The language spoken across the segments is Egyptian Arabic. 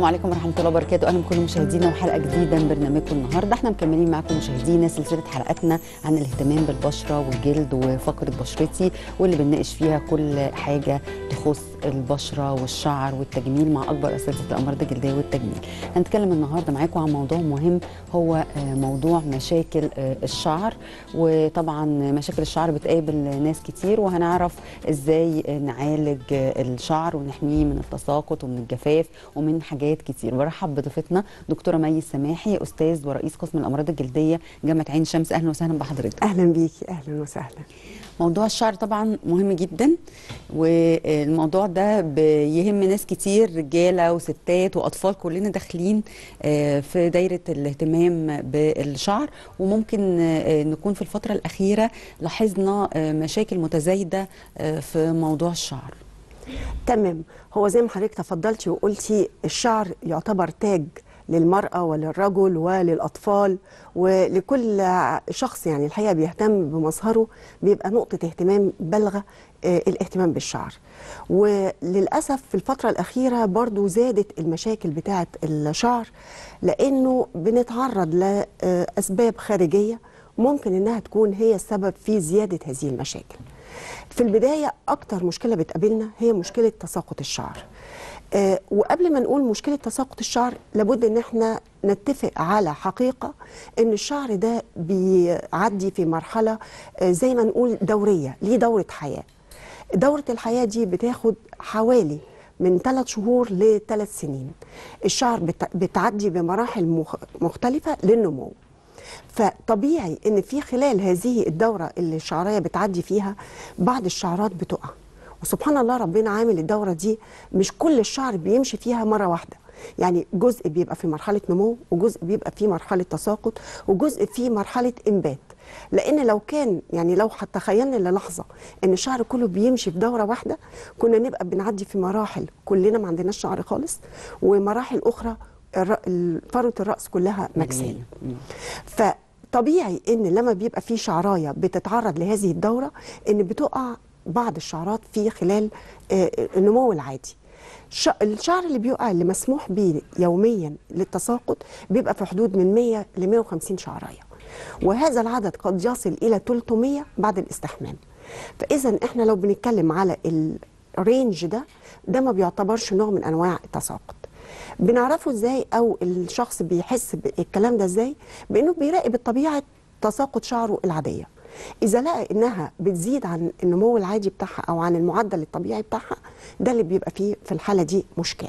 السلام عليكم ورحمه الله وبركاته اهلا بكل مشاهدينا وحلقه جديده من برنامجكم النهارده احنا مكملين معاكم مشاهدينا سلسله حلقاتنا عن الاهتمام بالبشره والجلد وفقره بشرتي واللي بنناقش فيها كل حاجه تخص البشره والشعر والتجميل مع اكبر اساتذه الامراض الجلديه والتجميل هنتكلم النهارده معاكم عن موضوع مهم هو آه، موضوع مشاكل آه، الشعر وطبعا مشاكل الشعر بتقابل ناس كتير وهنعرف ازاي آه، نعالج آه، الشعر ونحميه من التساقط ومن الجفاف ومن حاجات كتير برحب بضيفتنا دكتوره مي السماحي استاذ ورئيس قسم الامراض الجلديه جامعه عين شمس اهلا وسهلا بحضرتك اهلا بيكي اهلا وسهلا موضوع الشعر طبعا مهم جدا والموضوع ده بيهم ناس كتير رجاله وستات واطفال كلنا داخلين آه، في دايره الاهتمام بالشعر وممكن آه، نكون في الفتره الاخيره لاحظنا آه، مشاكل متزايده آه، في موضوع الشعر تمام هو زي ما حضرتك تفضلتي وقلتي الشعر يعتبر تاج للمرأة وللرجل وللأطفال ولكل شخص يعني الحقيقة بيهتم بمظهره بيبقى نقطة اهتمام بالغة آه، الاهتمام بالشعر وللأسف في الفترة الأخيرة برضو زادت المشاكل بتاعة الشعر لأنه بنتعرض لأسباب خارجية ممكن إنها تكون هي السبب في زيادة هذه المشاكل في البداية أكتر مشكلة بتقابلنا هي مشكلة تساقط الشعر آه وقبل ما نقول مشكلة تساقط الشعر لابد ان احنا نتفق على حقيقة ان الشعر ده بيعدي في مرحلة آه زي ما نقول دورية ليه دورة حياة دورة الحياة دي بتاخد حوالي من ثلاث شهور لثلاث سنين الشعر بت- بتعدي بمراحل مخ- مختلفة للنمو فطبيعي ان في خلال هذه الدوره اللي الشعريه بتعدي فيها بعض الشعرات بتقع وسبحان الله ربنا عامل الدوره دي مش كل الشعر بيمشي فيها مره واحده يعني جزء بيبقى في مرحله نمو وجزء بيبقى في مرحله تساقط وجزء في مرحله انبات لان لو كان يعني لو حتى تخيلنا للحظه ان الشعر كله بيمشي في دوره واحده كنا نبقى بنعدي في مراحل كلنا ما عندناش شعر خالص ومراحل اخرى الر- فروه الراس كلها مكسيه مم. فطبيعي ان لما بيبقى في شعرايه بتتعرض لهذه الدوره ان بتقع بعض الشعرات في خلال آه، النمو العادي ش- الشعر اللي بيقع اللي مسموح به يوميا للتساقط بيبقى في حدود من 100 ل 150 شعرايه وهذا العدد قد يصل الى 300 بعد الاستحمام فاذا احنا لو بنتكلم على الرينج ده ده ما بيعتبرش نوع من انواع التساقط بنعرفه ازاي او الشخص بيحس بالكلام ده ازاي بانه بيراقب طبيعه تساقط شعره العاديه اذا لقى انها بتزيد عن النمو العادي بتاعها او عن المعدل الطبيعي بتاعها ده اللي بيبقى فيه في الحاله دي مشكله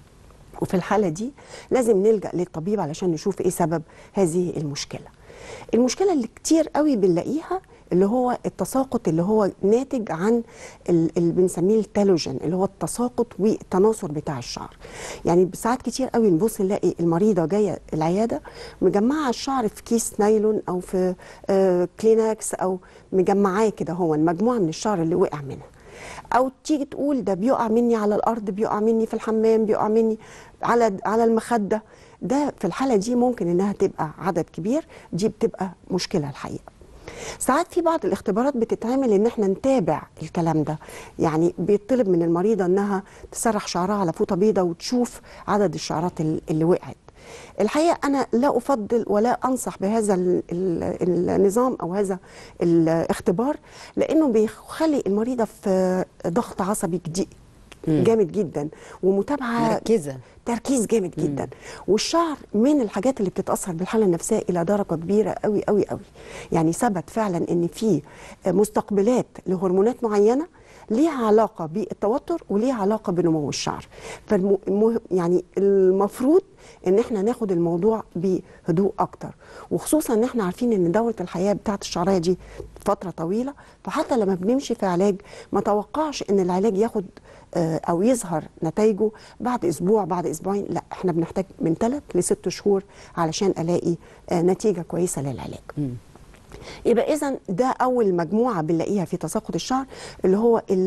وفي الحالة دي لازم نلجأ للطبيب علشان نشوف ايه سبب هذه المشكلة المشكلة اللي كتير قوي بنلاقيها اللي هو التساقط اللي هو ناتج عن ال- اللي بنسميه التالوجين اللي هو التساقط والتناثر بتاع الشعر يعني ساعات كتير قوي نبص نلاقي المريضة جاية العيادة مجمعة الشعر في كيس نايلون او في آه كلينكس او مجمعاه كده هو مجموعة من الشعر اللي وقع منها او تيجي تقول ده بيقع مني على الارض بيقع مني في الحمام بيقع مني على على المخده ده في الحاله دي ممكن انها تبقى عدد كبير دي بتبقى مشكله الحقيقه ساعات في بعض الاختبارات بتتعمل ان احنا نتابع الكلام ده يعني بيطلب من المريضه انها تسرح شعرها على فوطه بيضاء وتشوف عدد الشعرات ال- اللي وقعت الحقيقه انا لا افضل ولا انصح بهذا ال- ال- النظام او هذا الاختبار لانه بيخلي المريضه في ضغط عصبي جديد جامد جدا ومتابعه مركزه تركيز جامد جدا والشعر من الحاجات اللي بتتاثر بالحاله النفسيه الى درجه كبيره قوي قوي قوي يعني ثبت فعلا ان في مستقبلات لهرمونات معينه ليها علاقه بالتوتر وليها علاقه بنمو الشعر فالم... يعني المفروض ان احنا ناخد الموضوع بهدوء اكتر وخصوصا ان احنا عارفين ان دوره الحياه بتاعت الشعريه دي فتره طويله فحتى لما بنمشي في علاج ما توقعش ان العلاج ياخد آه، او يظهر نتائجه بعد اسبوع بعد اسبوعين لا احنا بنحتاج من ثلاث لست شهور علشان الاقي آه، نتيجه كويسه للعلاج يبقى اذا ده اول مجموعه بنلاقيها في تساقط الشعر اللي هو ال-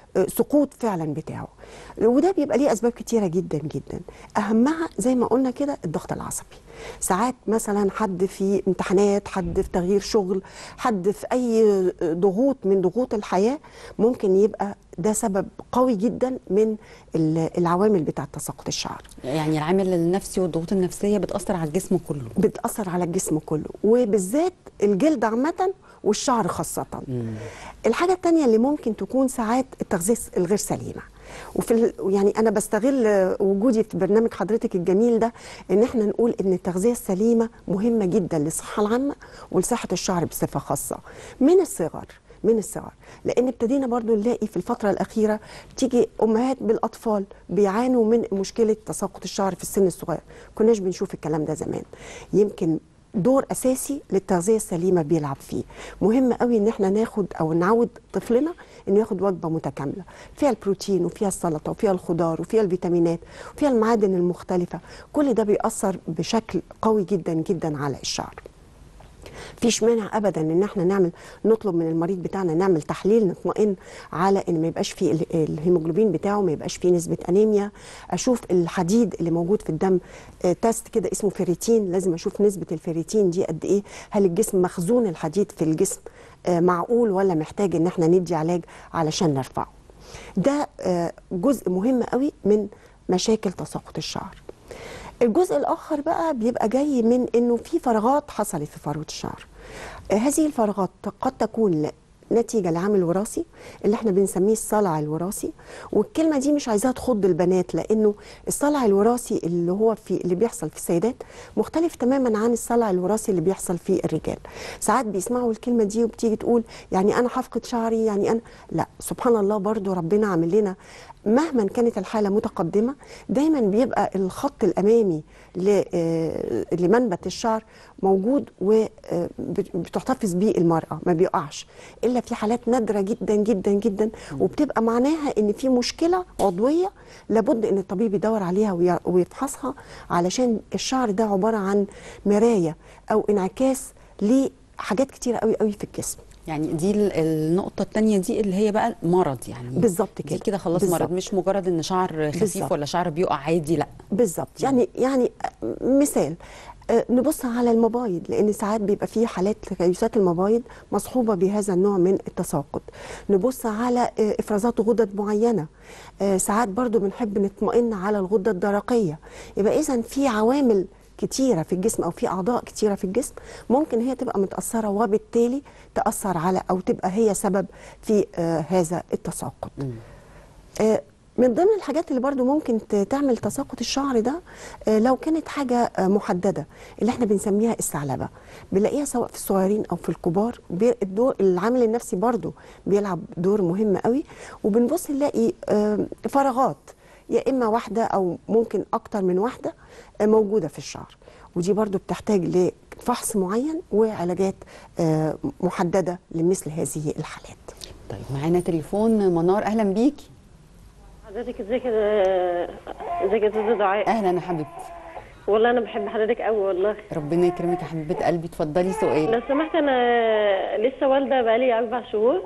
آه، سقوط فعلا بتاعه وده بيبقى ليه اسباب كتيره جدا جدا اهمها زي ما قلنا كده الضغط العصبي ساعات مثلا حد في امتحانات حد في تغيير شغل حد في اي ضغوط من ضغوط الحياه ممكن يبقى ده سبب قوي جدا من ال- العوامل بتاعه تساقط الشعر يعني العامل النفسي والضغوط النفسيه بتاثر على الجسم كله بتاثر على الجسم كله وبالذات الجلد عامه والشعر خاصه الحاجه التانية اللي ممكن تكون ساعات التغذيه الغير سليمه وفي ال... يعني انا بستغل وجودي في برنامج حضرتك الجميل ده ان احنا نقول ان التغذيه السليمه مهمه جدا للصحه العامه ولصحه الشعر بصفه خاصه من الصغر من الصغر لان ابتدينا برضو نلاقي في الفتره الاخيره تيجي امهات بالاطفال بيعانوا من مشكله تساقط الشعر في السن الصغير كناش بنشوف الكلام ده زمان يمكن دور اساسي للتغذيه السليمه بيلعب فيه مهم قوي ان احنا ناخد او نعود طفلنا انه ياخد وجبه متكامله فيها البروتين وفيها السلطه وفيها الخضار وفيها الفيتامينات وفيها المعادن المختلفه كل ده بيأثر بشكل قوي جدا جدا على الشعر فيش مانع ابدا ان احنا نعمل نطلب من المريض بتاعنا نعمل تحليل نطمئن على ان ما يبقاش فيه ال- الهيموجلوبين بتاعه ما يبقاش فيه نسبه انيميا اشوف الحديد اللي موجود في الدم آه، تيست كده اسمه فيريتين لازم اشوف نسبه الفيريتين دي قد ايه هل الجسم مخزون الحديد في الجسم آه، معقول ولا محتاج ان احنا ندي علاج علشان نرفعه ده آه، جزء مهم قوي من مشاكل تساقط الشعر الجزء الاخر بقى بيبقى جاي من انه في فراغات حصلت في فروه الشعر آه، هذه الفراغات قد تكون ل- نتيجة لعامل وراثي اللي احنا بنسميه الصلع الوراثي والكلمة دي مش عايزاها تخض البنات لأنه الصلع الوراثي اللي هو في اللي بيحصل في السيدات مختلف تماما عن الصلع الوراثي اللي بيحصل في الرجال ساعات بيسمعوا الكلمة دي وبتيجي تقول يعني أنا هفقد شعري يعني أنا لا سبحان الله برضو ربنا عامل لنا مهما كانت الحالة متقدمة دايما بيبقى الخط الأمامي ل- آه، لمنبت الشعر موجود وبتحتفظ بيه المرأة ما بيقعش إلا في حالات نادرة جدا جدا جدا وبتبقى معناها إن في مشكلة عضوية لابد إن الطبيب يدور عليها وي- ويفحصها علشان الشعر ده عبارة عن مراية أو انعكاس لحاجات كتيرة قوي قوي في الجسم يعني دي ال- النقطة التانية دي اللي هي بقى مرض يعني بالظبط دي كده. كده خلاص بالظبط. مرض مش مجرد ان شعر خفيف بالظبط. ولا شعر بيقع عادي لا بالظبط يعني يعني مثال آه، نبص على المبايض لان ساعات بيبقى فيه حالات تكيسات المبايض مصحوبه بهذا النوع من التساقط نبص على آه، افرازات غدد معينه آه، ساعات برضو بنحب نطمئن على الغده الدرقيه يبقى اذا في عوامل كتيرة في الجسم أو في أعضاء كتيرة في الجسم ممكن هي تبقى متأثرة وبالتالي تأثر على أو تبقى هي سبب في آه هذا التساقط آه، من ضمن الحاجات اللي برضو ممكن ت- تعمل تساقط الشعر ده آه، لو كانت حاجة آه، محددة اللي احنا بنسميها الثعلبة بنلاقيها سواء في الصغيرين أو في الكبار بي- الدور العامل النفسي برضو بيلعب دور مهم قوي وبنبص نلاقي آه، فراغات يا إما واحدة أو ممكن أكتر من واحدة آه، موجودة في الشعر ودي برضو بتحتاج لفحص معين وعلاجات آه، محددة لمثل هذه الحالات طيب معانا تليفون منار اهلا بيكي حضرتك ازيك يا ازيك يا استاذه دعاء اهلا يا حبيبتي والله انا بحب حضرتك قوي والله ربنا يكرمك يا حبيبه قلبي اتفضلي سؤال لو سمحت انا لسه والده بقالي اربع شهور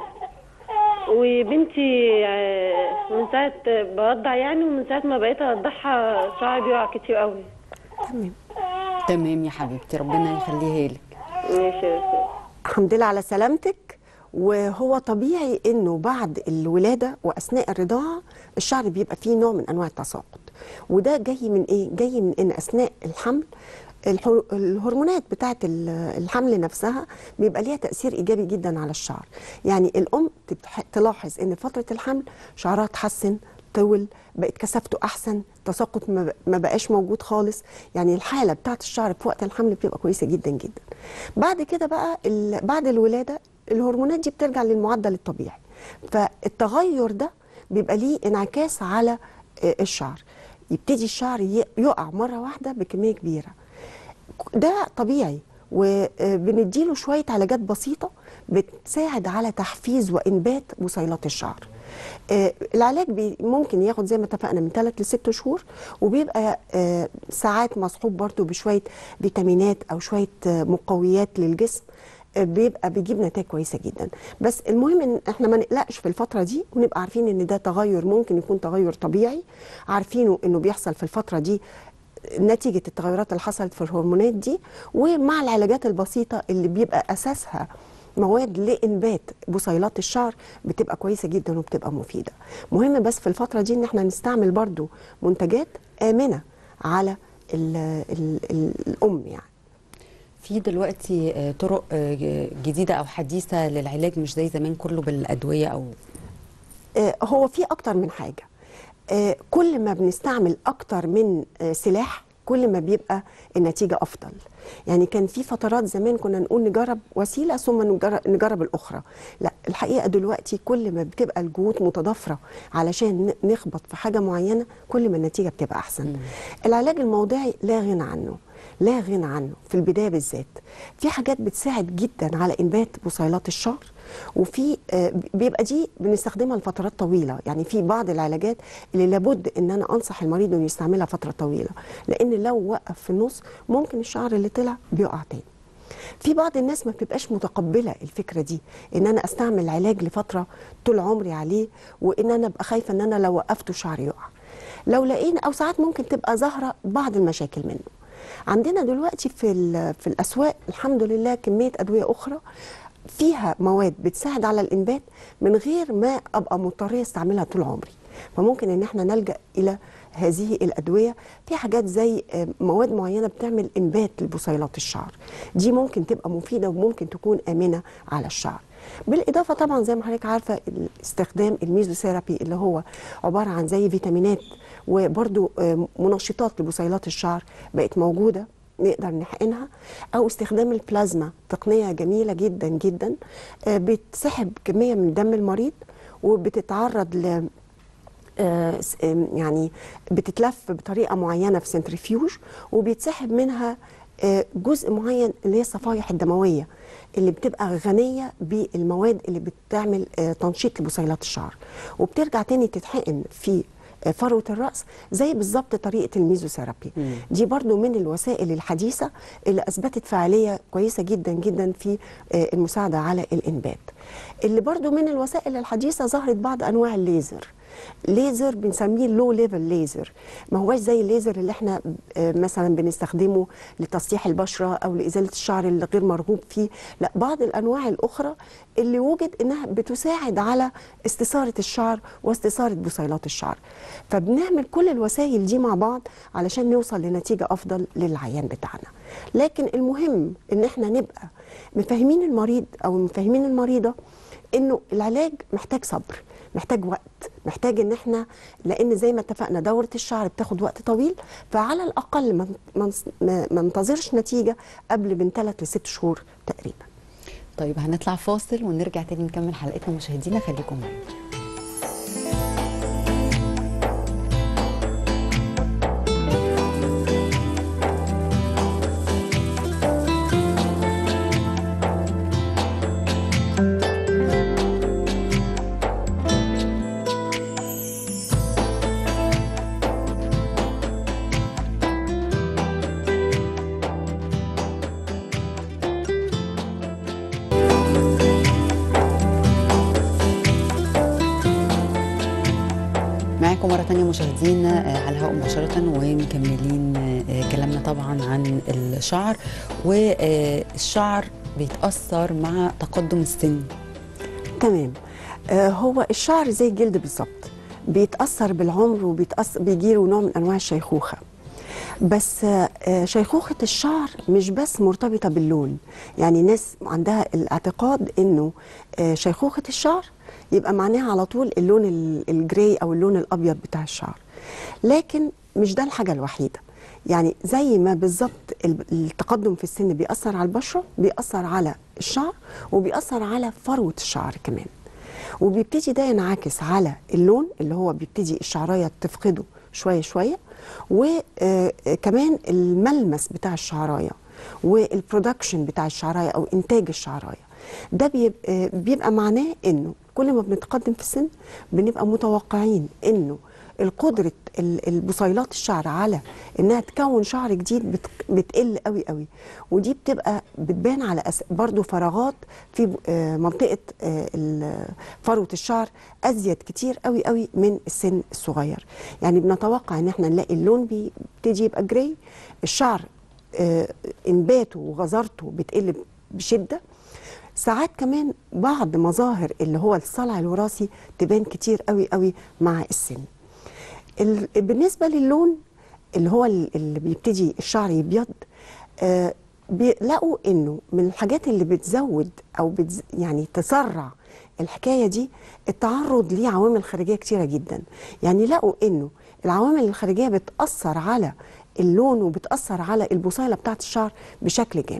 وبنتي آه، من ساعه بوضع يعني ومن ساعه ما بقيت اوضعها شعري بيقع كتير قوي تمام تمام يا حبيبتي ربنا يخليها لك ماشي يا أستاذ. الحمد لله على سلامتك وهو طبيعي انه بعد الولاده واثناء الرضاعه الشعر بيبقى فيه نوع من انواع التساقط وده جاي من ايه جاي من ان اثناء الحمل الحر- الهرمونات بتاعه ال- الحمل نفسها بيبقى ليها تاثير ايجابي جدا على الشعر يعني الام تتح- تلاحظ ان فتره الحمل شعرها اتحسن طول بقت كثافته احسن تساقط ما ب- ما بقاش موجود خالص يعني الحاله بتاعت الشعر في وقت الحمل بتبقى كويسه جدا جدا بعد كده بقى ال- بعد الولاده الهرمونات دي بترجع للمعدل الطبيعي فالتغير ده بيبقى ليه انعكاس على آه، الشعر يبتدي الشعر ي- يقع مره واحده بكميه كبيره ده طبيعي وبنديله شويه علاجات بسيطه بتساعد على تحفيز وانبات بصيلات الشعر آه، العلاج بي ممكن ياخد زي ما اتفقنا من 3 ل 6 شهور وبيبقى آه، ساعات مصحوب برضو بشويه فيتامينات او شويه آه، مقويات للجسم آه، بيبقى بيجيب نتائج كويسه جدا بس المهم ان احنا ما نقلقش في الفتره دي ونبقى عارفين ان ده تغير ممكن يكون تغير طبيعي عارفينه انه بيحصل في الفتره دي نتيجه التغيرات اللي حصلت في الهرمونات دي ومع العلاجات البسيطه اللي بيبقى اساسها مواد لانبات بصيلات الشعر بتبقى كويسه جدا وبتبقى مفيده مهم بس في الفتره دي ان احنا نستعمل برضو منتجات امنه على ال ال ال الام يعني في دلوقتي آه، طرق آه، جديده او حديثه للعلاج مش زي زمان كله بالادويه او آه، هو في اكتر من حاجه آه، كل ما بنستعمل اكتر من آه، سلاح كل ما بيبقى النتيجه افضل يعني كان في فترات زمان كنا نقول نجرب وسيله ثم نجرب, نجرب الاخرى لا الحقيقه دلوقتي كل ما بتبقى الجهود متضافره علشان ن- نخبط في حاجه معينه كل ما النتيجه بتبقى احسن العلاج الموضعي لا غنى عنه لا غنى عنه في البدايه بالذات في حاجات بتساعد جدا على انبات بصيلات الشعر وفي آه، بيبقى دي بنستخدمها لفترات طويله يعني في بعض العلاجات اللي لابد ان انا انصح المريض انه يستعملها فتره طويله لان لو وقف في النص ممكن الشعر اللي طلع بيقع تاني في بعض الناس ما بتبقاش متقبله الفكره دي ان انا استعمل علاج لفتره طول عمري عليه وان انا ابقى خايفه ان انا لو وقفته شعري يقع لو لقينا او ساعات ممكن تبقى ظاهره بعض المشاكل منه عندنا دلوقتي في ال- في الاسواق الحمد لله كميه ادويه اخرى فيها مواد بتساعد على الانبات من غير ما ابقى مضطريه استعملها طول عمري فممكن ان احنا نلجا الى هذه الادويه في حاجات زي آه، مواد معينه بتعمل انبات لبصيلات الشعر دي ممكن تبقى مفيده وممكن تكون امنه على الشعر بالاضافه طبعا زي ما حضرتك عارفه استخدام الميزوثيرابي اللي هو عباره عن زي فيتامينات وبرده منشطات لبصيلات الشعر بقت موجوده نقدر نحقنها او استخدام البلازما تقنيه جميله جدا جدا آه، بتسحب كميه من دم المريض وبتتعرض ل آه، س- آم، يعني بتتلف بطريقه معينه في سنتريفيوج وبيتسحب منها آه، جزء معين اللي هي الصفائح الدمويه اللي بتبقى غنيه بالمواد اللي بتعمل آه، تنشيط لبصيلات الشعر وبترجع تاني تتحقن في آه، فروه الراس زي بالظبط طريقه الميزوثيرابي دي برضو من الوسائل الحديثه اللي اثبتت فعاليه كويسه جدا جدا في آه، المساعده على الانبات اللي برضو من الوسائل الحديثه ظهرت بعض انواع الليزر ليزر بنسميه لو ليفل ليزر ما هواش زي الليزر اللي احنا آه، مثلا بنستخدمه لتصليح البشره او لازاله الشعر اللي غير مرغوب فيه لا بعض الانواع الاخرى اللي وجد انها بتساعد على استثاره الشعر واستثاره بصيلات الشعر فبنعمل كل الوسائل دي مع بعض علشان نوصل لنتيجه افضل للعيان بتاعنا لكن المهم ان احنا نبقى مفهمين المريض او مفهمين المريضه انه العلاج محتاج صبر محتاج وقت محتاج ان احنا لان زي ما اتفقنا دوره الشعر بتاخد وقت طويل فعلى الاقل ما ما ما ما ننتظرش نتيجه قبل من ثلاث لست شهور تقريبا طيب هنطلع فاصل ونرجع تاني نكمل حلقتنا مشاهدينا خليكم معانا معاكم مرة تانية مشاهدينا آه، على الهواء مباشرة ومكملين آه، كلامنا طبعا عن الشعر والشعر بيتأثر مع تقدم السن تمام آه هو الشعر زي الجلد بالظبط بيتاثر بالعمر وبيتاثر بيجيله نوع من انواع الشيخوخه بس آه، آه، شيخوخة الشعر مش بس مرتبطة باللون يعني ناس عندها الاعتقاد انه آه، شيخوخة الشعر يبقى معناها على طول اللون ال- الجراي او اللون الابيض بتاع الشعر لكن مش ده الحاجة الوحيدة يعني زي ما بالظبط ال- التقدم في السن بيأثر على البشرة بيأثر على الشعر وبيأثر على فروة الشعر كمان وبيبتدي ده ينعكس على اللون اللي هو بيبتدي الشعرايه تفقده شويه شويه وكمان الملمس بتاع الشعرايه والبرودكشن بتاع الشعرايه او انتاج الشعرايه ده بيبقى, بيبقى معناه انه كل ما بنتقدم في السن بنبقى متوقعين انه القدره ال- البصيلات الشعر على انها تكون شعر جديد بت- بتقل قوي قوي ودي بتبقى بتبان على أس... برضو فراغات في ب- آه، منطقه آه، ال- فروه الشعر ازيد كتير قوي قوي من السن الصغير يعني بنتوقع ان احنا نلاقي اللون بيبتدي يبقى جراي الشعر آه، انباته وغزارته بتقل بشده ساعات كمان بعض مظاهر اللي هو الصلع الوراثي تبان كتير قوي قوي مع السن ال- بالنسبه للون اللي هو ال- اللي بيبتدي الشعر يبيض آه بيلاقوا انه من الحاجات اللي بتزود او بتز يعني تسرع الحكايه دي التعرض لعوامل خارجيه كتيره جدا يعني لقوا انه العوامل الخارجيه بتاثر على اللون وبتاثر على البصيله بتاعت الشعر بشكل جامد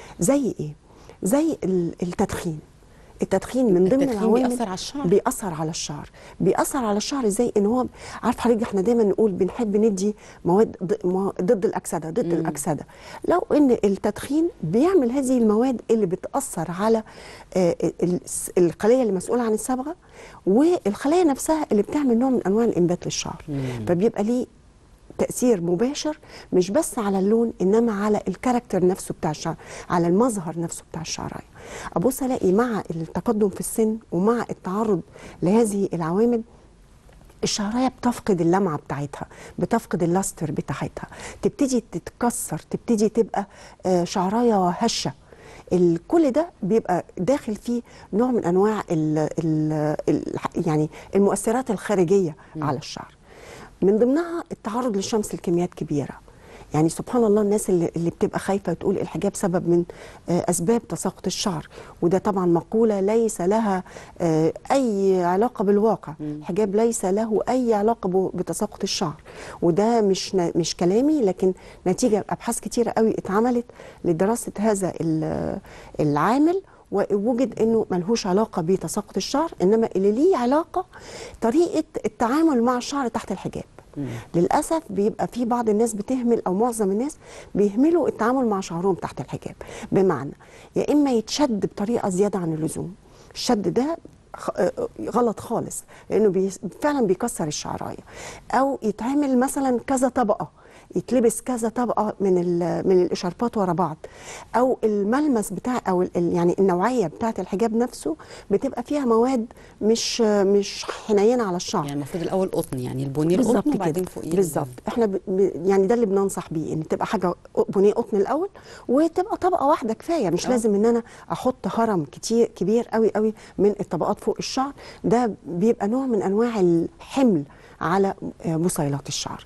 زي ايه زي ال- التدخين التدخين من ضمن التدخين العوامل بيأثر على الشعر؟ بيأثر على الشعر بيأثر على الشعر ازاي ان هو عارف حضرتك احنا دايما نقول بنحب ندي مواد ض- مو- ضد الاكسده ضد الاكسده لو ان التدخين بيعمل هذه المواد اللي بتأثر على آه، ال- الس- الخليه اللي مسؤوله عن الصبغه والخلايا نفسها اللي بتعمل نوع من انواع الانبات للشعر فبيبقى ليه تأثير مباشر مش بس على اللون إنما على الكاركتر نفسه بتاع الشعر على المظهر نفسه بتاع الشعراية أبص ألاقي مع التقدم في السن ومع التعرض لهذه العوامل الشعرايه بتفقد اللمعه بتاعتها بتفقد اللاستر بتاعتها تبتدي تتكسر تبتدي تبقى آه، شعرايه هشه ال- كل ده بيبقى داخل فيه نوع من انواع ال ال ال يعني المؤثرات الخارجيه على الشعر من ضمنها التعرض للشمس لكميات كبيره يعني سبحان الله الناس اللي, اللي بتبقى خايفه تقول الحجاب سبب من آه، اسباب تساقط الشعر وده طبعا مقوله ليس لها آه، اي علاقه بالواقع الحجاب ليس له اي علاقه ب- بتساقط الشعر وده مش ن- مش كلامي لكن نتيجه ابحاث كتيره قوي اتعملت لدراسه هذا ال- العامل ووجد انه ملهوش علاقه بتساقط الشعر انما اللي ليه علاقه طريقه التعامل مع الشعر تحت الحجاب للاسف بيبقى في بعض الناس بتهمل او معظم الناس بيهملوا التعامل مع شعرهم تحت الحجاب بمعنى يا اما يتشد بطريقه زياده عن اللزوم الشد ده خ- آه، غلط خالص لانه بي فعلا بيكسر الشعرايه او يتعمل مثلا كذا طبقه يتلبس كذا طبقه من ال- من الاشاربات ورا بعض او الملمس بتاع او ال- ال- يعني النوعيه بتاعه الحجاب نفسه بتبقى فيها مواد مش مش حنينه على الشعر يعني المفروض الاول قطن يعني البونيه بالظبط القطن كده وبعدين فوقيه بالظبط احنا ب... ب... يعني ده اللي بننصح بيه ان تبقى حاجه بنيه قطن الاول وتبقى طبقه واحده كفايه مش آه. لازم ان انا احط هرم كتير كبير قوي قوي من الطبقات فوق الشعر ده بيبقى نوع من انواع الحمل على آه، بصيلات الشعر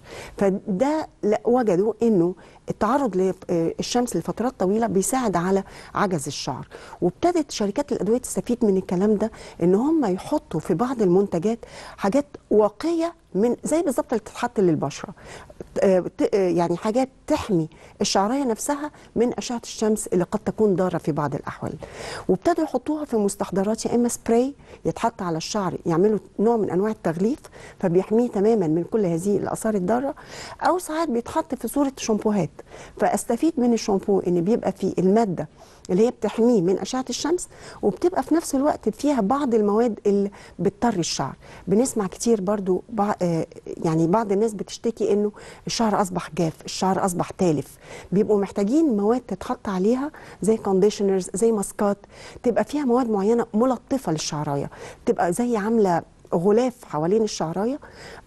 فده لا- وجدوا انه التعرض للشمس لفترات طويله بيساعد على عجز الشعر وابتدت شركات الادويه تستفيد من الكلام ده ان هم يحطوا في بعض المنتجات حاجات واقيه من زي بالظبط اللي تتحط للبشره آه، ت- آه، يعني حاجات تحمي الشعريه نفسها من اشعه الشمس اللي قد تكون ضاره في بعض الاحوال وابتدوا يحطوها في مستحضرات يا اما سبراي يتحط على الشعر يعملوا نوع من انواع التغليف فبيحميه تماما من كل هذه الاثار الضاره او ساعات بيتحط في صوره شامبوهات فاستفيد من الشامبو ان بيبقى فيه الماده اللي هي بتحميه من اشعه الشمس وبتبقى في نفس الوقت فيها بعض المواد اللي بتطري الشعر بنسمع كتير برضو بع... آه، يعني بعض الناس بتشتكي انه الشعر اصبح جاف الشعر اصبح تالف بيبقوا محتاجين مواد تتحط عليها زي كونديشنرز زي ماسكات تبقى فيها مواد معينه ملطفه للشعرايه تبقى زي عامله غلاف حوالين الشعرايه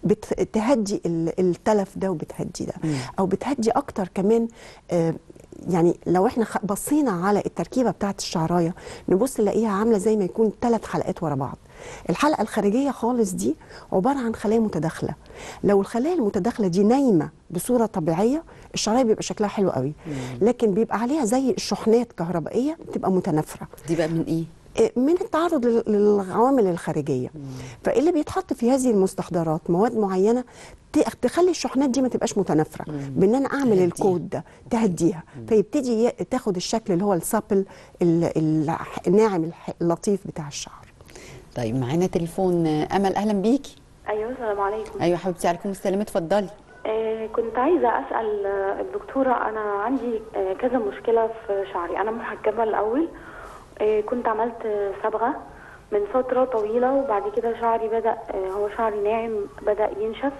بتهدي ال- التلف ده وبتهدي ده او بتهدي اكتر كمان آه، يعني لو احنا خ- بصينا على التركيبه بتاعت الشعرايه نبص نلاقيها عامله زي ما يكون ثلاث حلقات ورا بعض الحلقه الخارجيه خالص دي عباره عن خلايا متداخله لو الخلايا المتداخله دي نايمه بصوره طبيعيه الشعرايه بيبقى شكلها حلو قوي لكن بيبقى عليها زي الشحنات كهربائيه بتبقى متنافره دي بقى من ايه من التعرض لل- للعوامل الخارجيه فاللي بيتحط في هذه المستحضرات مواد معينه ت- تخلي الشحنات دي ما تبقاش متنافره بان انا اعمل تهديها. الكود ده تهديها فيبتدي ي- تاخد الشكل اللي هو السابل ال- ال- الناعم الح- اللطيف بتاع الشعر طيب معانا تليفون آه، امل اهلا بيكي ايوه السلام عليكم ايوه حبيبتي عليكم السلام اتفضلي آه كنت عايزه اسال آه، الدكتوره انا عندي آه كذا مشكله في شعري انا محجبه الاول آه كنت عملت آه، صبغه من فترة طويلة وبعد كده شعري بدأ آه، هو شعري ناعم بدأ ينشف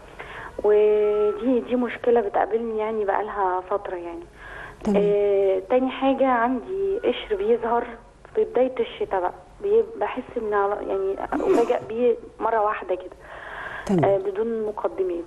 ودي دي مشكلة بتقابلني يعني بقالها فترة يعني تمام. آه تاني حاجة عندي قشر بيظهر في بداية الشتاء بقى بي- بحس ان على- يعني أفاجأ بيه مرة واحدة كده تمام. آه بدون مقدمات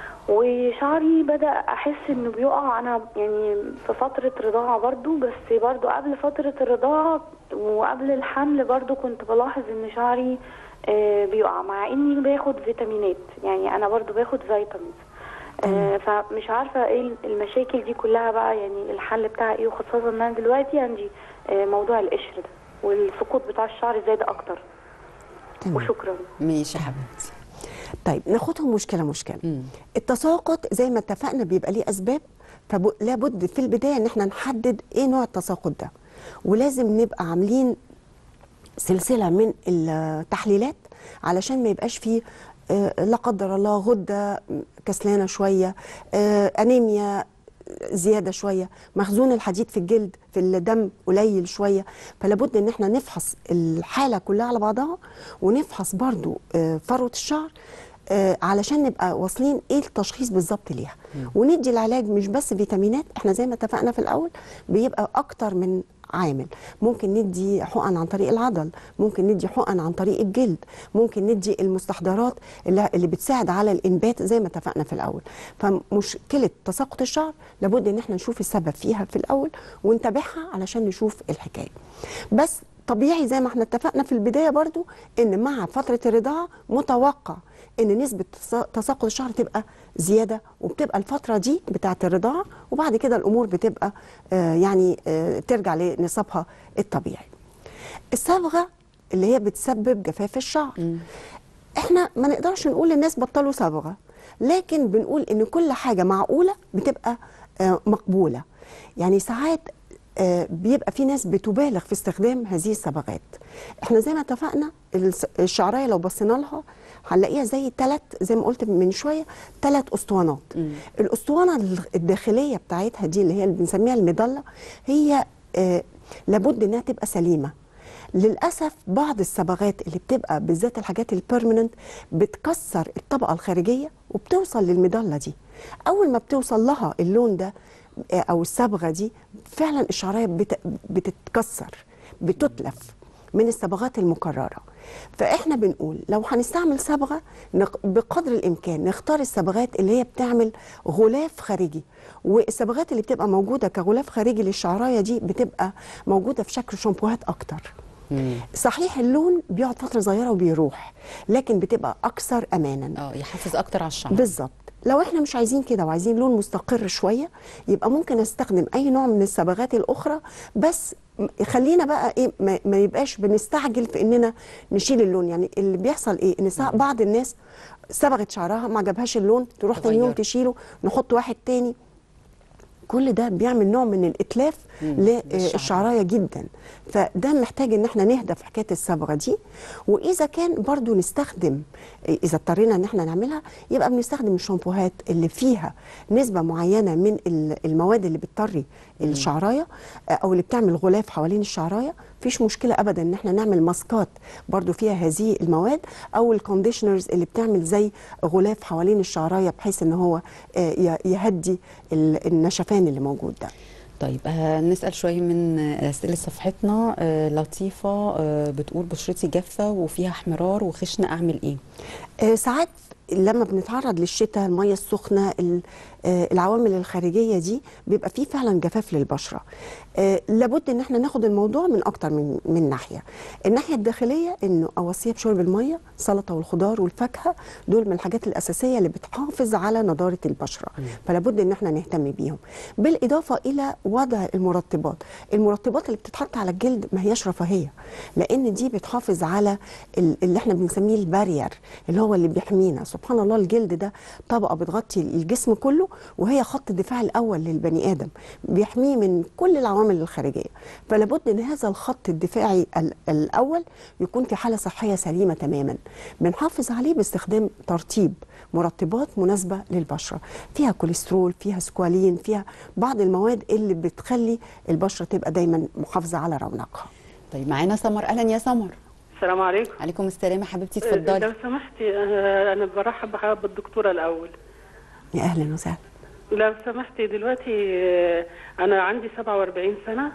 وشعري بدأ أحس إنه بيقع أنا يعني في فترة رضاعة برضو بس برضو قبل فترة الرضاعة وقبل الحمل برضو كنت بلاحظ إن شعري آه، بيقع مع إني باخد فيتامينات يعني أنا برضو باخد فيتامينز آه، فمش عارفة إيه المشاكل دي كلها بقى يعني الحل بتاعها إيه وخاصة إن أنا دلوقتي عندي آه، موضوع القشر ده والسقوط بتاع الشعر زاد أكتر تمام. وشكرا ماشي يا حبيبتي طيب ناخدهم مشكله مشكله التساقط زي ما اتفقنا بيبقى ليه اسباب فلابد في البدايه ان احنا نحدد ايه نوع التساقط ده ولازم نبقى عاملين سلسله من التحليلات علشان ما يبقاش فيه آه، لا قدر الله غده كسلانه شويه آه، انيميا زياده شويه مخزون الحديد في الجلد في الدم قليل شويه فلابد ان احنا نفحص الحاله كلها على بعضها ونفحص برضو آه، فروه الشعر آه، علشان نبقى واصلين ايه التشخيص بالظبط ليها وندي العلاج مش بس فيتامينات احنا زي ما اتفقنا في الاول بيبقى اكتر من عامل ممكن ندي حقن عن طريق العضل ممكن ندي حقن عن طريق الجلد ممكن ندي المستحضرات اللي, اللي بتساعد على الانبات زي ما اتفقنا في الاول فمشكله تساقط الشعر لابد ان احنا نشوف السبب فيها في الاول ونتابعها علشان نشوف الحكايه بس طبيعي زي ما احنا اتفقنا في البدايه برضو ان مع فتره الرضاعه متوقع ان نسبه تسا- تساقط الشعر تبقى زياده وبتبقى الفتره دي بتاعه الرضاعه وبعد كده الامور بتبقى آه يعني آه ترجع لنصابها الطبيعي. الصبغه اللي هي بتسبب جفاف الشعر. احنا ما نقدرش نقول للناس بطلوا صبغه لكن بنقول ان كل حاجه معقوله بتبقى آه مقبوله. يعني ساعات آه، بيبقى في ناس بتبالغ في استخدام هذه الصبغات احنا زي ما اتفقنا الس- الشعريه لو بصينا لها هنلاقيها زي ثلاث زي ما قلت من شويه ثلاث اسطوانات الاسطوانه ال- الداخليه بتاعتها دي اللي هي اللي بنسميها المضله هي آه لابد انها تبقى سليمه للاسف بعض الصبغات اللي بتبقى بالذات الحاجات البيرمننت بتكسر الطبقه الخارجيه وبتوصل للمضله دي اول ما بتوصل لها اللون ده آه، او الصبغه دي فعلا الشعريه بت- بتتكسر بتتلف من الصبغات المكرره فاحنا بنقول لو هنستعمل صبغه نق- بقدر الامكان نختار الصبغات اللي هي بتعمل غلاف خارجي والصبغات اللي بتبقى موجوده كغلاف خارجي للشعرايه دي بتبقى موجوده في شكل شامبوهات اكتر صحيح اللون بيقعد فتره صغيره وبيروح لكن بتبقى اكثر امانا اه يحافظ اكتر على الشعر بالظبط لو احنا مش عايزين كده وعايزين لون مستقر شويه يبقى ممكن استخدم اي نوع من الصبغات الاخرى بس م- خلينا بقى ايه ما, ما يبقاش بنستعجل في اننا نشيل اللون يعني اللي بيحصل ايه ان ساعة بعض الناس صبغت شعرها ما عجبهاش اللون تروح تاني يوم تغير. تشيله نحط واحد تاني كل ده بيعمل نوع من الاتلاف للشعر. للشعرايه جدا فده محتاج ان احنا نهدى في حكايه الصبغه دي واذا كان برضو نستخدم اذا اضطرينا ان احنا نعملها يبقى بنستخدم الشامبوهات اللي فيها نسبه معينه من ال- المواد اللي بتطري الشعرايه او اللي بتعمل غلاف حوالين الشعرايه مفيش مشكله ابدا ان احنا نعمل ماسكات برضو فيها هذه المواد او الكونديشنرز اللي بتعمل زي غلاف حوالين الشعرايه بحيث ان هو آه، ي- يهدي ال- النشفان اللي موجود ده طيب آه، نسأل شوية من آه، أسئلة صفحتنا آه، لطيفة آه، بتقول بشرتي جافة وفيها احمرار وخشن أعمل إيه؟ آه، ساعات لما بنتعرض للشتاء المية السخنة ال- آه، العوامل الخارجية دي بيبقى فيه فعلا جفاف للبشرة آه، لابد ان احنا ناخد الموضوع من اكتر من من ناحية الناحية الداخلية انه اوصية بشرب المية السلطة والخضار والفاكهة دول من الحاجات الاساسية اللي بتحافظ على نضارة البشرة فلابد ان احنا نهتم بيهم بالاضافة الى وضع المرطبات المرطبات اللي بتتحط على الجلد ما هياش رفاهية لان دي بتحافظ على ال- اللي احنا بنسميه البارير اللي هو اللي بيحمينا سبحان الله الجلد ده طبقه بتغطي الجسم كله وهي خط الدفاع الاول للبني ادم بيحميه من كل العوامل الخارجيه فلابد ان هذا الخط الدفاعي ال- الاول يكون في حاله صحيه سليمه تماما بنحافظ عليه باستخدام ترطيب مرطبات مناسبه للبشره فيها كوليسترول فيها سكوالين فيها بعض المواد اللي بتخلي البشره تبقى دايما محافظه على رونقها طيب معانا سمر أهلا يا سمر السلام عليكم عليكم السلام يا حبيبتي لو اتفضلي سمحتي آه، انا برحب بحضرتك بالدكتوره الاول يا اهلا وسهلا لو سمحتي دلوقتي آه، انا عندي 47 سنه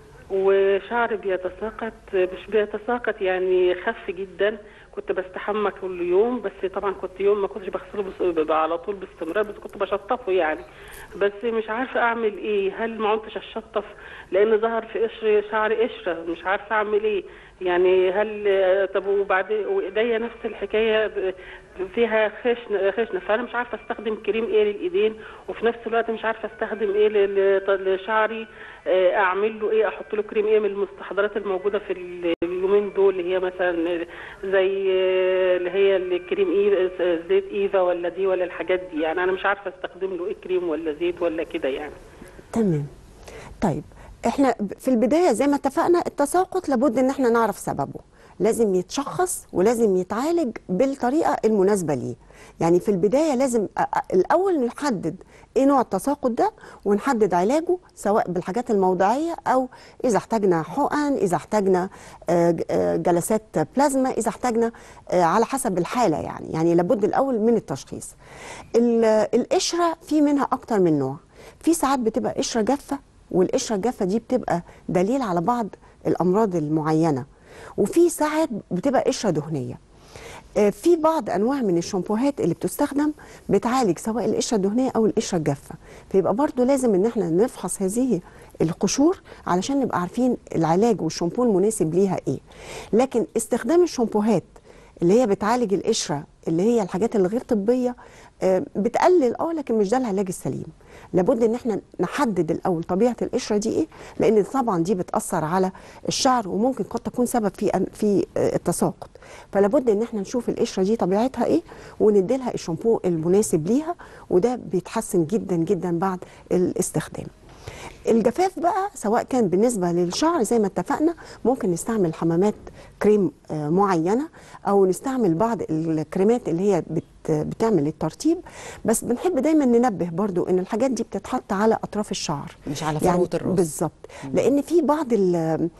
وشعري بيتساقط مش بيتساقط يعني خف جدا كنت بستحمى كل يوم بس طبعا كنت يوم ما كنتش بغسله بس على طول باستمرار بس كنت بشطفه يعني بس مش عارفه اعمل ايه هل ما عدتش اشطف لان ظهر في قشر شعري قشره مش عارفه اعمل ايه يعني هل طب وبعدين وايديا نفس الحكايه ب- فيها خشن خشنه فانا مش عارفه استخدم كريم ايه للايدين وفي نفس الوقت مش عارفه استخدم ايه لل- لشعري آه، اعمل له ايه احط له كريم ايه من المستحضرات الموجوده في اليومين دول اللي هي مثلا زي آه، اللي هي الكريم ايه زيت ايفا ولا دي ولا الحاجات دي يعني انا مش عارفه استخدم له ايه كريم ولا زيت ولا كده يعني تمام طيب احنا ب- في البدايه زي ما اتفقنا التساقط لابد ان احنا نعرف سببه لازم يتشخص ولازم يتعالج بالطريقه المناسبه ليه يعني في البدايه لازم أ- أ- الاول نحدد ايه نوع التساقط ده ونحدد علاجه سواء بالحاجات الموضعيه او اذا احتاجنا حقن اذا احتاجنا آه، ج- آه، جلسات بلازما اذا احتاجنا آه، على حسب الحاله يعني يعني لابد الاول من التشخيص ال- القشره في منها اكتر من نوع في ساعات بتبقى قشره جافه والقشره الجافه دي بتبقى دليل على بعض الامراض المعينه وفي ساعات بتبقى قشره دهنيه آه، في بعض انواع من الشامبوهات اللي بتستخدم بتعالج سواء القشره الدهنيه او القشره الجافه فيبقى برضو لازم ان احنا نفحص هذه القشور علشان نبقى عارفين العلاج والشامبو المناسب ليها ايه لكن استخدام الشامبوهات اللي هي بتعالج القشره اللي هي الحاجات الغير طبيه آه، بتقلل اه لكن مش ده العلاج السليم لابد ان احنا نحدد الاول طبيعه القشره دي ايه لان طبعا دي بتاثر على الشعر وممكن قد تكون سبب في أن- في آه، التساقط فلابد ان احنا نشوف القشره دي طبيعتها ايه وندي لها الشامبو المناسب ليها وده بيتحسن جدا جدا بعد الاستخدام الجفاف بقى سواء كان بالنسبة للشعر زي ما اتفقنا ممكن نستعمل حمامات كريم آه، معينة أو نستعمل بعض الكريمات اللي هي بت بتعمل الترطيب بس بنحب دايما ننبه برضو ان الحاجات دي بتتحط على اطراف الشعر مش على فروة الراس. بالظبط لان في بعض ال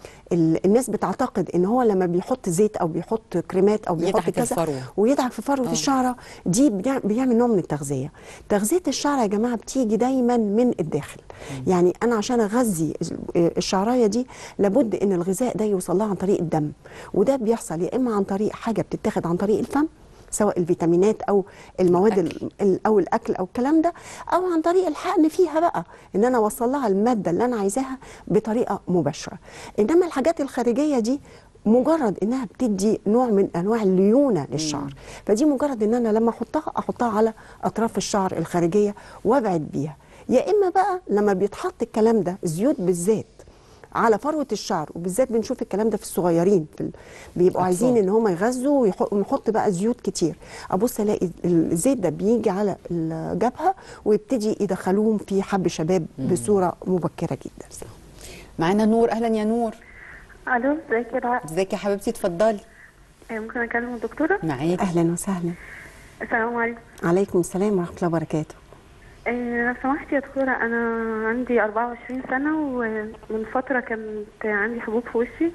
ال الناس بتعتقد ان هو لما بيحط زيت او بيحط كريمات او بيحط يدعك كذا الفروة. ويدعك في فروه آه. الشعره دي بيع- بيعمل نوع من التغذيه تغذيه الشعر يا جماعه بتيجي دايما من الداخل يعني انا عشان اغذي الشعرايه دي لابد ان الغذاء ده يوصل لها عن طريق الدم وده بيحصل يا اما عن طريق حاجه بتتاخد عن طريق الفم سواء الفيتامينات او المواد ال- ال- او الاكل او الكلام ده او عن طريق الحقن فيها بقى ان انا اوصل لها الماده اللي انا عايزاها بطريقه مباشره انما الحاجات الخارجيه دي مجرد انها بتدي نوع من انواع الليونه للشعر فدي مجرد ان انا لما احطها احطها على اطراف الشعر الخارجيه وابعد بيها يا اما بقى لما بيتحط الكلام ده زيوت بالذات على فروه الشعر وبالذات بنشوف الكلام ده في الصغيرين في ال... بيبقوا عايزين ان هم يغذوا ويح- ونحط بقى زيوت كتير ابص الاقي الزيت ده بيجي على الجبهه ويبتدي يدخلوهم في حب شباب بصوره مبكره جدا معانا نور اهلا يا نور الو ازيك يا دعاء ازيك يا حبيبتي اتفضلي آه، ممكن اكلم الدكتوره معاكي اهلا وسهلا السلام عليكم عليكم السلام ورحمه الله وبركاته آه، لو سمحتي يا دكتوره انا عندي 24 سنه ومن فتره كانت عندي حبوب في وشي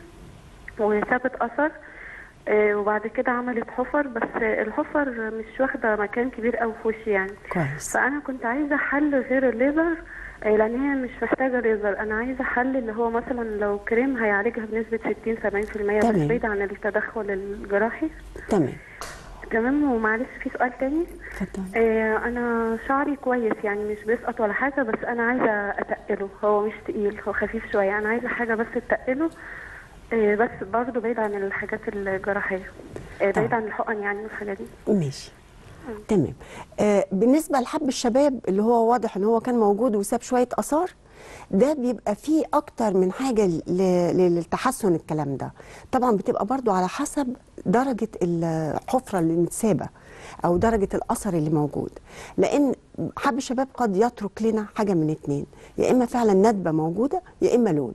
وسابت اثر آه، وبعد كده عملت حفر بس الحفر مش واخده مكان كبير قوي في وشي يعني كويس فانا كنت عايزه حل غير الليزر آه، لان هي مش محتاجه ليزر انا عايزه حل اللي هو مثلا لو كريم هيعالجها بنسبه 60 70% تمام. بس بعيد عن التدخل الجراحي تمام تمام ومعلش في سؤال تاني اتفضل آه انا شعري كويس يعني مش بيسقط ولا حاجه بس انا عايزه اتقله هو مش تقيل هو خفيف شويه انا عايزه حاجه بس تقله آه بس برضه بعيد عن الحاجات الجراحيه آه بعيد طبعا. عن الحقن يعني والحاجات دي ماشي تمام آه بالنسبه لحب الشباب اللي هو واضح ان هو كان موجود وساب شويه اثار ده بيبقى فيه اكتر من حاجه ل- ل- للتحسن الكلام ده طبعا بتبقى برضو على حسب درجه الحفره اللي متسابه او درجه الاثر اللي موجود لان حب الشباب قد يترك لنا حاجه من اتنين يا اما فعلا ندبه موجوده يا اما لون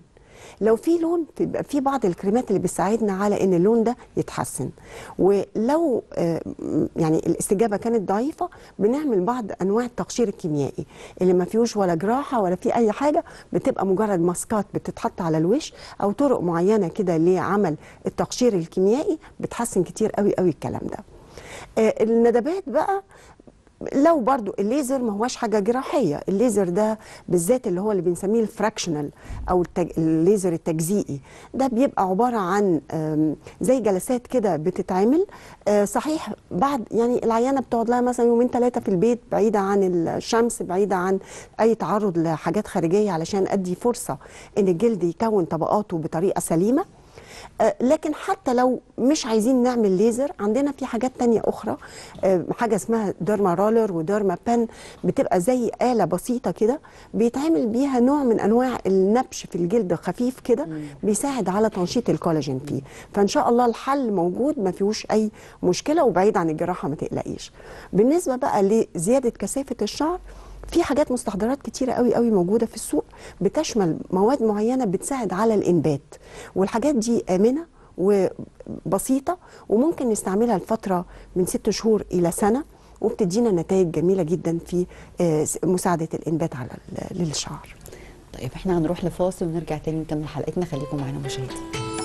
لو في لون بيبقى في بعض الكريمات اللي بتساعدنا على ان اللون ده يتحسن ولو آه، م- يعني الاستجابه كانت ضعيفه بنعمل بعض انواع التقشير الكيميائي اللي ما فيهوش ولا جراحه ولا في اي حاجه بتبقى مجرد ماسكات بتتحط على الوش او طرق معينه كده لعمل التقشير الكيميائي بتحسن كتير قوي قوي الكلام ده آه، الندبات بقى لو برضو الليزر ما هواش حاجة جراحية الليزر ده بالذات اللي هو اللي بنسميه الفراكشنال أو التج... الليزر التجزيئي ده بيبقى عبارة عن آم، زي جلسات كده بتتعمل آه، صحيح بعد يعني العيانة بتقعد لها مثلا يومين ثلاثة في البيت بعيدة عن الشمس بعيدة عن أي تعرض لحاجات خارجية علشان أدي فرصة إن الجلد يكون طبقاته بطريقة سليمة آه، لكن حتى لو مش عايزين نعمل ليزر عندنا في حاجات تانية أخرى آه، حاجة اسمها ديرما رولر وديرما بن بتبقى زي آلة بسيطة كده بيتعمل بيها نوع من أنواع النبش في الجلد خفيف كده بيساعد على تنشيط الكولاجين فيه فإن شاء الله الحل موجود ما فيهوش أي مشكلة وبعيد عن الجراحة ما تقلقيش بالنسبة بقى لزيادة كثافة الشعر في حاجات مستحضرات كتيرة قوي قوي موجودة في السوق بتشمل مواد معينة بتساعد على الإنبات والحاجات دي آمنة وبسيطة وممكن نستعملها لفترة من ست شهور إلى سنة وبتدينا نتائج جميلة جدا في آه، مساعدة الإنبات على ال- للشعر طيب احنا هنروح لفاصل ونرجع تاني نكمل حلقتنا خليكم معانا مشاهدين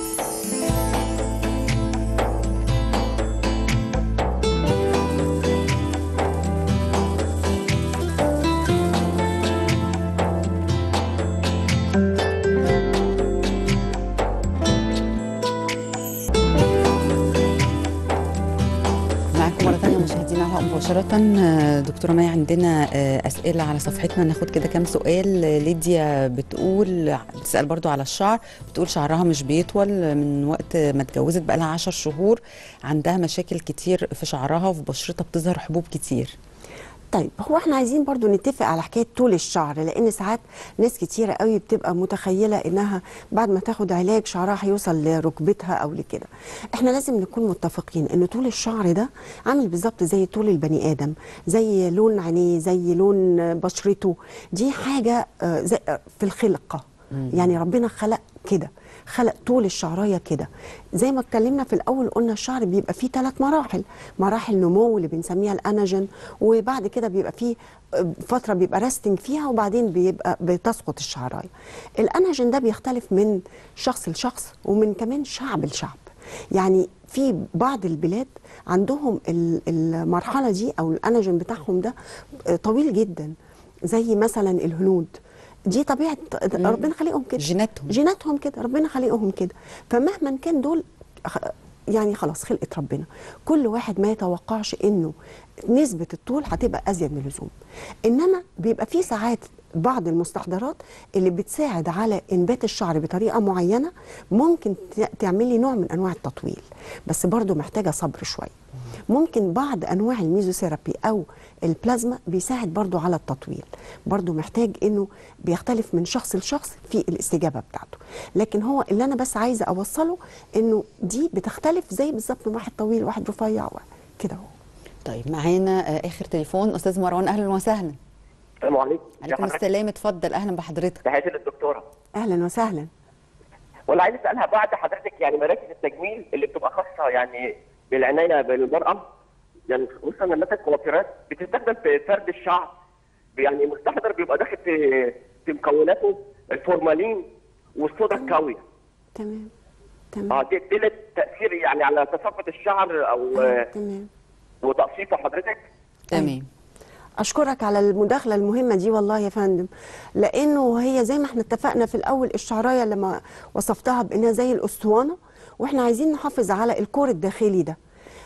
معاكم مرة تانية مشاهدينا على مباشرة آه، دكتورة مايا عندنا آه، أسئلة على صفحتنا ناخد كده كام سؤال آه، ليديا بتقول بتسأل برضو على الشعر بتقول شعرها مش بيطول من وقت ما اتجوزت بقى لها 10 شهور عندها مشاكل كتير في شعرها وفي بشرتها بتظهر حبوب كتير طيب هو احنا عايزين برضو نتفق على حكايه طول الشعر لان ساعات ناس كتيره قوي بتبقى متخيله انها بعد ما تاخد علاج شعرها هيوصل لركبتها او لكده احنا لازم نكون متفقين ان طول الشعر ده عامل بالظبط زي طول البني ادم زي لون عينيه زي لون بشرته دي حاجه آه، زي آه، في الخلقه يعني ربنا خلق كده خلق طول الشعرايه كده زي ما اتكلمنا في الاول قلنا الشعر بيبقى فيه ثلاث مراحل مراحل نمو اللي بنسميها الاناجين وبعد كده بيبقى فيه فتره بيبقى ريستنج فيها وبعدين بيبقى بتسقط الشعرايه الاناجين ده بيختلف من شخص لشخص ومن كمان شعب لشعب يعني في بعض البلاد عندهم ال- المرحله دي او الاناجين بتاعهم ده طويل جدا زي مثلا الهنود دي طبيعه ربنا خلقهم كده جيناتهم. جيناتهم كده ربنا خلقهم كده فمهما كان دول خ- يعني خلاص خلقه ربنا كل واحد ما يتوقعش انه نسبه الطول هتبقى ازيد من اللزوم انما بيبقى في ساعات بعض المستحضرات اللي بتساعد على انبات الشعر بطريقه معينه ممكن ت- تعملي نوع من انواع التطويل بس برضو محتاجه صبر شويه ممكن بعض انواع الميزوثيرابي او البلازما بيساعد برضو على التطويل برضو محتاج انه بيختلف من شخص لشخص في الاستجابه بتاعته لكن هو اللي انا بس عايزه اوصله انه دي بتختلف زي بالظبط من واحد طويل وواحد رفيع كده اهو طيب معانا آه، آخر تليفون أستاذ مروان أهلا وسهلا السلام عليكم عليكم السلام اتفضل أهلا بحضرتك تحياتي للدكتوره اهلا وسهلا ولا عايز اسالها بعد حضرتك يعني مراكز التجميل اللي بتبقى خاصه يعني بالعنايه بالمراه يعني خصوصا مثلا الكوافيرات بتستخدم في فرد الشعر يعني مستحضر بيبقى داخل في في مكوناته الفورمالين والصودا الكاويه تمام اه تمام دي دي لها تاثير يعني على تساقط الشعر او آه، تمام وتقسيطه حضرتك تمام اشكرك على المداخله المهمه دي والله يا فندم لانه هي زي ما احنا اتفقنا في الاول الشعرايه لما وصفتها بانها زي الاسطوانه واحنا عايزين نحافظ على الكور الداخلي ده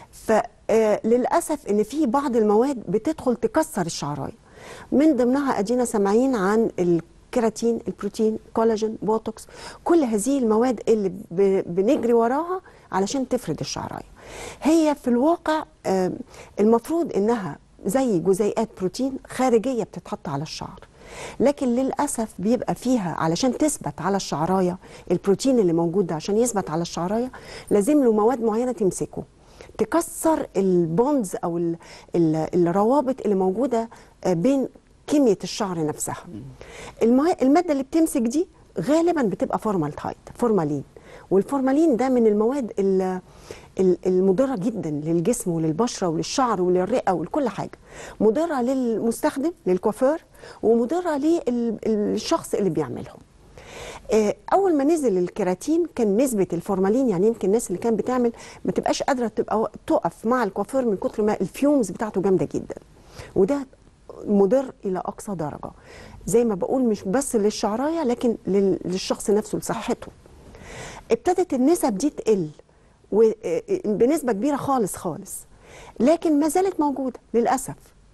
فللاسف ان في بعض المواد بتدخل تكسر الشعرايه من ضمنها ادينا سامعين عن الكيراتين البروتين كولاجين بوتوكس كل هذه المواد اللي ب- بنجري وراها علشان تفرد الشعرايه هي في الواقع آم، المفروض انها زي جزيئات بروتين خارجيه بتتحط على الشعر لكن للاسف بيبقى فيها علشان تثبت على الشعرايه البروتين اللي موجود ده عشان يثبت على الشعرايه لازم له مواد معينه تمسكه تكسر البوندز او ال ال الروابط اللي موجوده آه، بين كميه الشعر نفسها الموا- الماده اللي بتمسك دي غالبا بتبقى فورمالدهايد فورمالين والفورمالين ده من المواد ال- ال- المضره جدا للجسم وللبشره وللشعر وللرئه ولكل حاجه مضره للمستخدم للكوافير ومضره للشخص اللي بيعملهم آه، اول ما نزل الكيراتين كان نسبه الفورمالين يعني يمكن الناس اللي كانت بتعمل ما تبقاش قادره تبقى تقف مع الكوافير من كتر ما الفيومز بتاعته جامده جدا وده مضر الى اقصى درجه زي ما بقول مش بس للشعرايه لكن لل- للشخص نفسه لصحته ابتدت النسب دي تقل و- آه، آه، بنسبه كبيره خالص خالص لكن ما زالت موجوده للاسف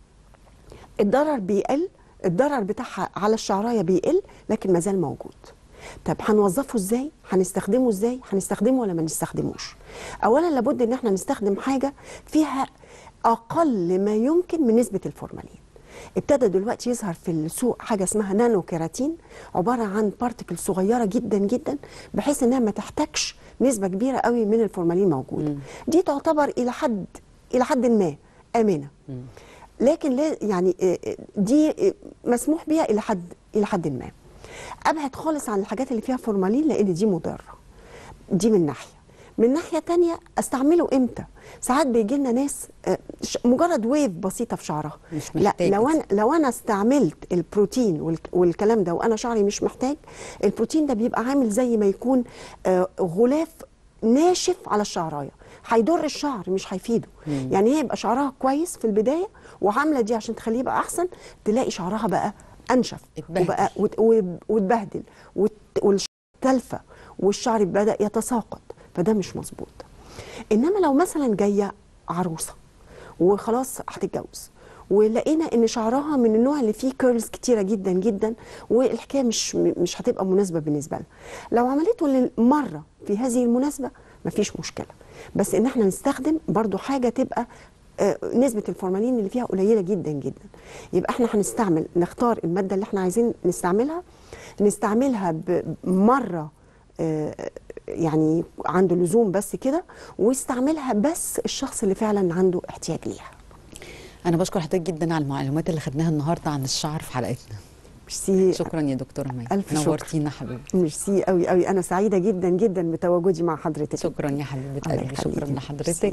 الضرر بيقل الضرر بتاعها على الشعرايه بيقل لكن ما زال موجود طب هنوظفه ازاي هنستخدمه ازاي هنستخدمه ولا ما نستخدموش اولا لابد ان احنا نستخدم حاجه فيها اقل ما يمكن من نسبه الفورمالين ابتدى دلوقتي يظهر في السوق حاجه اسمها نانو كيراتين عباره عن بارتكل صغيره جدا جدا بحيث انها ما تحتاجش نسبه كبيره قوي من الفورمالين موجوده دي تعتبر الى حد الى حد ما امنه لكن لا يعني آه، آه، دي آه، مسموح بيها الى حد الى حد ما ابعد خالص عن الحاجات اللي فيها فورمالين لان دي مضره دي من ناحيه من ناحيه تانية استعمله امتى ساعات بيجي لنا ناس آه، ش- مجرد ويف بسيطه في شعرها مش لا محتاج لو كده. انا لو انا استعملت البروتين والك- والكلام ده وانا شعري مش محتاج البروتين ده بيبقى عامل زي ما يكون آه، غلاف ناشف على الشعرايه هيضر الشعر مش هيفيده يعني هي يبقى شعرها كويس في البدايه وعامله دي عشان تخليه يبقى احسن تلاقي شعرها بقى انشف اتبهدل. وبقى وت- وب- واتبهدل وت- والشعر تلفى والشعر بدا يتساقط فده مش مظبوط انما لو مثلا جايه عروسه وخلاص هتتجوز ولقينا ان شعرها من النوع اللي فيه كيرلز كتيره جدا جدا والحكايه مش مش هتبقى مناسبه بالنسبه لها لو عملته مره في هذه المناسبه مفيش مشكله بس ان احنا نستخدم برضو حاجه تبقى آه، نسبة الفورمالين اللي فيها قليلة جدا جدا يبقى احنا هنستعمل نختار المادة اللي احنا عايزين نستعملها نستعملها ب- مرة آه، يعني عنده لزوم بس كده ويستعملها بس الشخص اللي فعلا عنده احتياج ليها انا بشكر حضرتك جدا على المعلومات اللي خدناها النهارده عن الشعر في حلقتنا ميرسي شكرا يا دكتوره مي ألف شكر. نورتينا حبيبتي ميرسي قوي قوي انا سعيده جدا جدا بتواجدي مع حضرتك شكرا يا حبيبه الله قلبي شكرا يخليكي. لحضرتك